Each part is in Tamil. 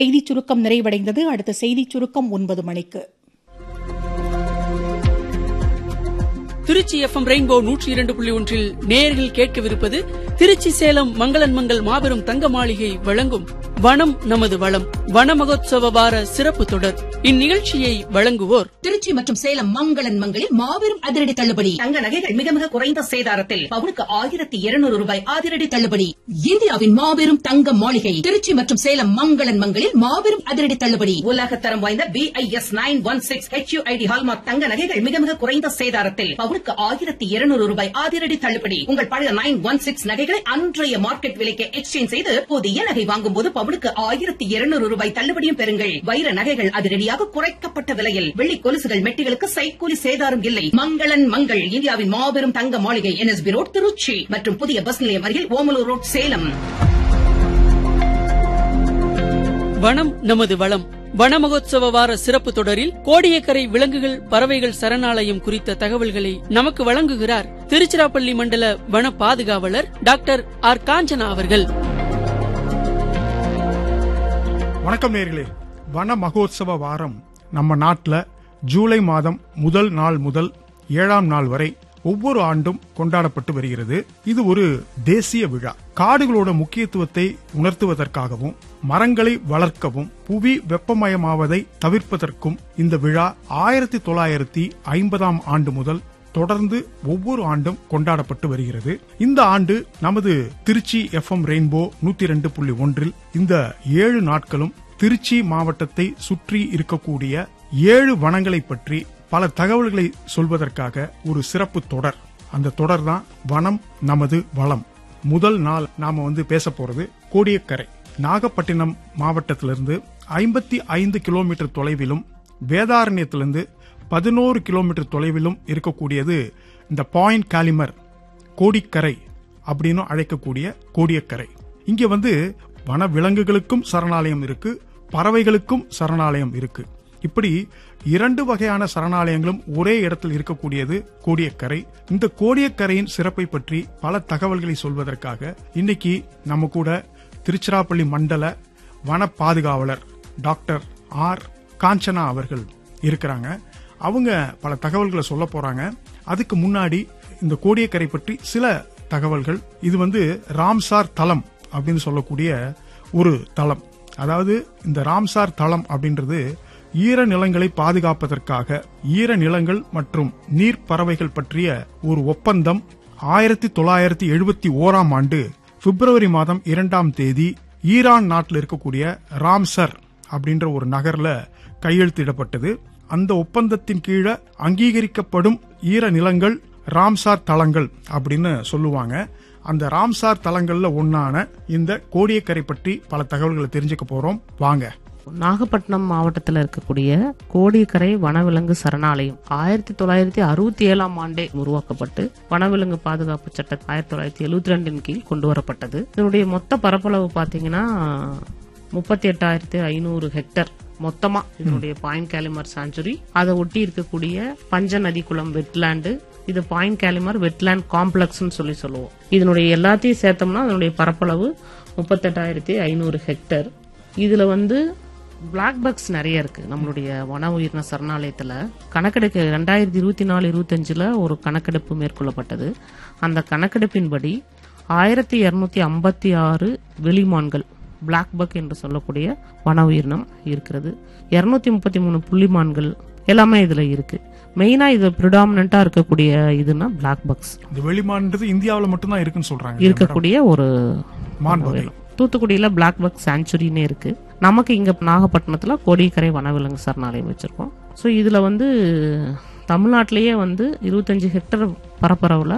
செய்திச் சுருக்கம் நிறைவடைந்தது அடுத்த செய்திச் சுருக்கம் ஒன்பது மணிக்கு திருச்சி எஃப்எம் ரெயின்போ நூற்றி இரண்டு புள்ளி ஒன்றில் நேயர்கள் கேட்கவிருப்பது திருச்சி சேலம் மங்களன் மங்கள் மாபெரும் தங்க மாளிகை வழங்கும் வனம் நமது வளம் வன மகோத்சவ வார சிறப்பு தொடர் இந்நிகழ்ச்சியை வழங்குவோர் திருச்சி மற்றும் சேலம் மங்களன் மங்களில் மாபெரும் அதிரடி தள்ளுபடி தங்க நகைகள் மிக மிக குறைந்த சேதாரத்தில் பவுனுக்கு ஆயிரத்தி இருநூறு ரூபாய் அதிரடி தள்ளுபடி இந்தியாவின் மாபெரும் தங்க மாளிகை திருச்சி மற்றும் சேலம் மங்களன் மங்களில் மாபெரும் அதிரடி தள்ளுபடி உலகத்தரம் வாய்ந்த B I S nine one six HUID hallmark தங்க நகைகள் மிக மிக குறைந்த சேதாரத்தில் பவுனுக்கு ஆயிரத்தி இருநூறு ரூபாய் அதிரடி தள்ளுபடி உங்கள் பழைய நைன் ஒன் சிக்ஸ் நகைகளை அன்றைய மார்க்கெட் விலைக்கு எக்ஸ்சேஞ்ச் செய்து புதிய நகை வாங்கும் போது பவுனுக்கு ஆயிரத்தி இருநூறு ரூபாய் தள்ளுபடியும் பெறுங்கள் வைர நகைகள் அதிரடியாக குறைக்கப்பட்ட விலையில் வெள்ளி கொலுசுகள் மெட்டிகளுக்கு சைக்கூலி சேதாரம் இல்லை மங்களன் மங்கள் இந்தியாவின் மாபெரும் தங்க மாளிகை என்எஸ்பி ரோட் திருச்சி மற்றும் புதிய பஸ் நிலையம் அருகில் ஓமலூர் ரோட் சேலம் வனம் நமது வளம் வன மகோத்சவ வார சிறப்பு தொடரில் கோடியக்கரை விலங்குகள் பறவைகள் சரணாலயம் குறித்த தகவல்களை நமக்கு வழங்குகிறார் திருச்சிராப்பள்ளி மண்டல வன பாதுகாவலர் டாக்டர் ஆர் காஞ்சனா அவர்கள் வணக்கம் நேர்களே வன மகோத்சவ வாரம் நம்ம நாட்டில் ஜூலை மாதம் முதல் நாள் முதல் ஏழாம் நாள் வரை ஒவ்வொரு ஆண்டும் கொண்டாடப்பட்டு வருகிறது இது ஒரு தேசிய விழா காடுகளோட முக்கியத்துவத்தை உணர்த்துவதற்காகவும் மரங்களை வளர்க்கவும் புவி வெப்பமயமாவதை தவிர்ப்பதற்கும் இந்த விழா ஆயிரத்தி தொள்ளாயிரத்தி ஐம்பதாம் ஆண்டு முதல் தொடர்ந்து ஒவ்வொரு ஆண்டும் கொண்டாடப்பட்டு வருகிறது இந்த ஆண்டு நமது திருச்சி எஃப்எம் ரெயின்போ நூத்தி ரெண்டு புள்ளி ஒன்றில் இந்த ஏழு நாட்களும் திருச்சி மாவட்டத்தை சுற்றி இருக்கக்கூடிய ஏழு வனங்களை பற்றி பல தகவல்களை சொல்வதற்காக ஒரு சிறப்பு தொடர் அந்த தொடர் தான் வனம் நமது வளம் முதல் நாள் நாம வந்து பேச போறது கோடியக்கரை நாகப்பட்டினம் மாவட்டத்திலிருந்து ஐம்பத்தி ஐந்து கிலோமீட்டர் தொலைவிலும் வேதாரண்யத்திலிருந்து பதினோரு கிலோமீட்டர் தொலைவிலும் இருக்கக்கூடியது இந்த பாயிண்ட் காலிமர் கோடிக்கரை அப்படின்னு அழைக்கக்கூடிய கோடியக்கரை இங்க வந்து வன விலங்குகளுக்கும் சரணாலயம் இருக்கு பறவைகளுக்கும் சரணாலயம் இருக்கு இப்படி இரண்டு வகையான சரணாலயங்களும் ஒரே இடத்தில் இருக்கக்கூடியது கோடியக்கரை இந்த கோடியக்கரையின் சிறப்பை பற்றி பல தகவல்களை சொல்வதற்காக இன்னைக்கு நம்ம கூட திருச்சிராப்பள்ளி மண்டல வன பாதுகாவலர் டாக்டர் ஆர் காஞ்சனா அவர்கள் இருக்கிறாங்க அவங்க பல தகவல்களை சொல்ல போறாங்க அதுக்கு முன்னாடி இந்த கோடியக்கரை பற்றி சில தகவல்கள் இது வந்து ராம்சார் தலம் அப்படின்னு சொல்லக்கூடிய ஒரு தலம் அதாவது இந்த ராம்சார் தளம் அப்படின்றது ஈர நிலங்களை பாதுகாப்பதற்காக ஈர நிலங்கள் மற்றும் நீர் பறவைகள் பற்றிய ஒரு ஒப்பந்தம் ஆயிரத்தி தொள்ளாயிரத்தி எழுபத்தி ஓராம் ஆண்டு பிப்ரவரி மாதம் இரண்டாம் தேதி ஈரான் நாட்டில் இருக்கக்கூடிய ராம்சர் அப்படின்ற ஒரு நகர்ல கையெழுத்திடப்பட்டது அந்த ஒப்பந்தத்தின் கீழே அங்கீகரிக்கப்படும் ஈர நிலங்கள் ராம்சார் தளங்கள் அப்படின்னு சொல்லுவாங்க அந்த ராம்சார் தலங்கள்ல ஒன்னான இந்த கோடியக்கரை பற்றி பல தகவல்களை தெரிஞ்சுக்க போறோம் வாங்க நாகப்பட்டினம் மாவட்டத்தில் இருக்கக்கூடிய கோடிக்கரை வனவிலங்கு சரணாலயம் ஆயிரத்தி தொள்ளாயிரத்தி அறுபத்தி ஏழாம் ஆண்டே உருவாக்கப்பட்டு வனவிலங்கு பாதுகாப்பு சட்டம் ஆயிரத்தி தொள்ளாயிரத்தி எழுபத்தி ரெண்டின் கீழ் கொண்டு வரப்பட்டது இதனுடைய மொத்த பரப்பளவு பாத்தீங்கன்னா முப்பத்தி எட்டாயிரத்தி ஐநூறு ஹெக்டர் மொத்தமா இதனுடைய பாயிண்ட் கேலிமர் சாஞ்சுரி அதை ஒட்டி இருக்கக்கூடிய பஞ்ச நதி குளம் வெட்லாண்டு இது பாயிண்ட் கேலிமர் வெட்லேண்ட் காம்ப்ளெக்ஸ்னு சொல்லி சொல்லுவோம் இதனுடைய எல்லாத்தையும் சேர்த்தோம்னா அதனுடைய பரப்பளவு முப்பத்தெட்டாயிரத்தி ஐநூறு ஹெக்டர் இதுல வந்து பிளாக் பக்ஸ் நிறைய இருக்கு நம்மளுடைய வன உயிரின சரணாலயத்துல கணக்கெடுக்க ரெண்டாயிரத்தி இருபத்தி நாலு இருபத்தஞ்சுல ஒரு கணக்கெடுப்பு மேற்கொள்ளப்பட்டது அந்த கணக்கெடுப்பின்படி ஆயிரத்தி இருநூத்தி ஐம்பத்தி ஆறு வெளிமான்கள் பிளாக் பக் என்று சொல்லக்கூடிய வன உயிரினம் இருக்கிறது இருநூத்தி முப்பத்தி மூணு புள்ளிமான்கள் எல்லாமே இதுல இருக்கு மெயினா இது ப்ரிடாமினா இருக்கக்கூடிய இதுனா பிளாக் பக்ஸ் இந்த வெளிமான்றது இந்தியாவில் மட்டும்தான் இருக்குன்னு சொல்றாங்க இருக்கக்கூடிய ஒரு மான் வகை தூத்துக்குடியில பிளாக் பக் சாங்சுரின்னு இருக்கு நமக்கு இங்க நாகப்பட்டினத்துல கோடிக்கரை வனவிலங்கு சரணாலயம் வச்சிருக்கோம் ஸோ இதுல வந்து தமிழ்நாட்டிலேயே வந்து இருபத்தஞ்சு ஹெக்டர் பரப்பளவுல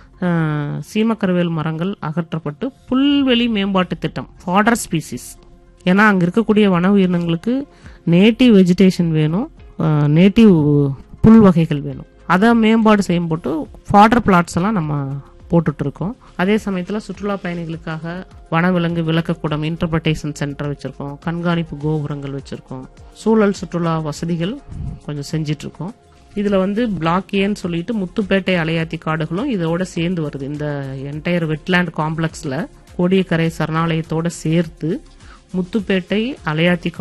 அஹ், சீமக்கருவேல் மரங்கள் அகற்றப்பட்டு புல்வெளி மேம்பாட்டு திட்டம் ஃபாடர் ஸ்பீசிஸ் ஏன்னா அங்க இருக்கக்கூடிய வன உயிரினங்களுக்கு நேட்டிவ் வெஜிடேஷன் வேணும் நேட்டிவ் புல் வகைகள் வேணும் அதை மேம்பாடு செய்யும் போட்டு ஃபாடர் பிளாட்ஸ் எல்லாம் நம்ம போட்டுட்டு இருக்கோம் அதே சமயத்துல சுற்றுலா பயணிகளுக்காக வனவிலங்கு விளக்கக்கூடம் இன்டர்பிரேஷன் சென்டர் வச்சிருக்கோம் கண்காணிப்பு கோபுரங்கள் வச்சிருக்கோம் சூழல் சுற்றுலா வசதிகள் கொஞ்சம் செஞ்சிட்டு இருக்கோம் இதுல வந்து பிளாக் ஏன்னு சொல்லிட்டு முத்துப்பேட்டை அலையாத்தி காடுகளும் இதோட சேர்ந்து வருது இந்த என்டையர் வெட்லேண்ட் காம்ப்ளெக்ஸ்ல கோடியக்கரை சரணாலயத்தோட சேர்த்து முத்துப்பேட்டை அலையாத்தி